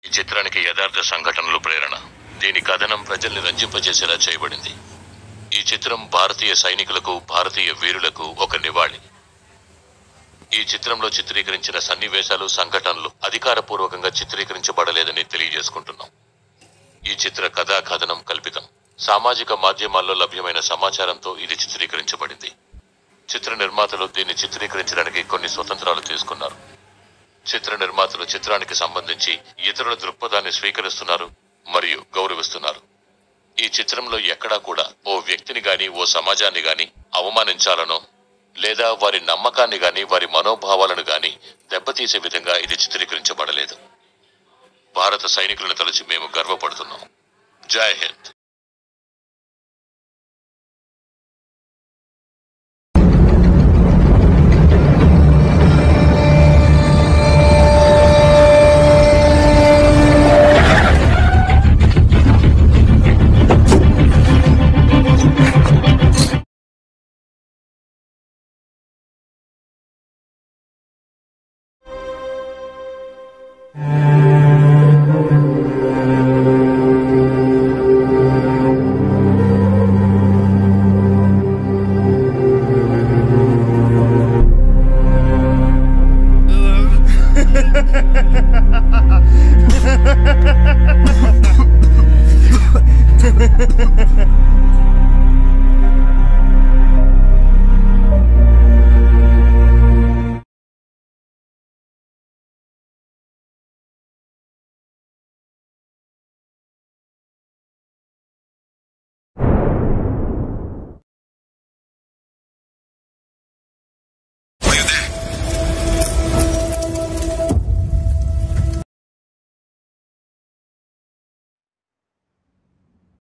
ఈ చిత్రానికి యథార్థ సంఘటనలు ప్రేరణ దీని కథనం ప్రజల్ని రంజింపజేసేలా చేయబడింది ఈ చిత్రం భారతీయ సైనికులకు భారతీయ వీరులకు ఒక నివాళి ఈ చిత్రంలో చిత్రీకరించిన సన్నివేశాలు సంఘటనలు అధికారపూర్వకంగా చిత్రీకరించబడలేదని తెలియజేసుకుంటున్నాం ఈ చిత్ర కథా కథనం కల్పితం సామాజిక మాధ్యమాల్లో లభ్యమైన సమాచారంతో ఇది చిత్రీకరించబడింది చిత్ర నిర్మాతలు దీన్ని చిత్రీకరించడానికి కొన్ని స్వతంత్రాలు తీసుకున్నారు చిత్ర నిర్మాతలు చిత్రానికి సంబంధించి ఇతరుల దృక్పథాన్ని స్వీకరిస్తున్నారు మరియు గౌరవిస్తున్నారు ఈ చిత్రంలో ఎక్కడా కూడా ఓ వ్యక్తిని గాని ఓ సమాజాన్ని గాని అవమానించాలనో లేదా వారి నమ్మకాన్ని గాని వారి మనోభావాలను గాని దెబ్బతీసే విధంగా ఇది చిత్రీకరించబడలేదు భారత సైనికులను తలచి మేము గర్వపడుతున్నాం జై హింద్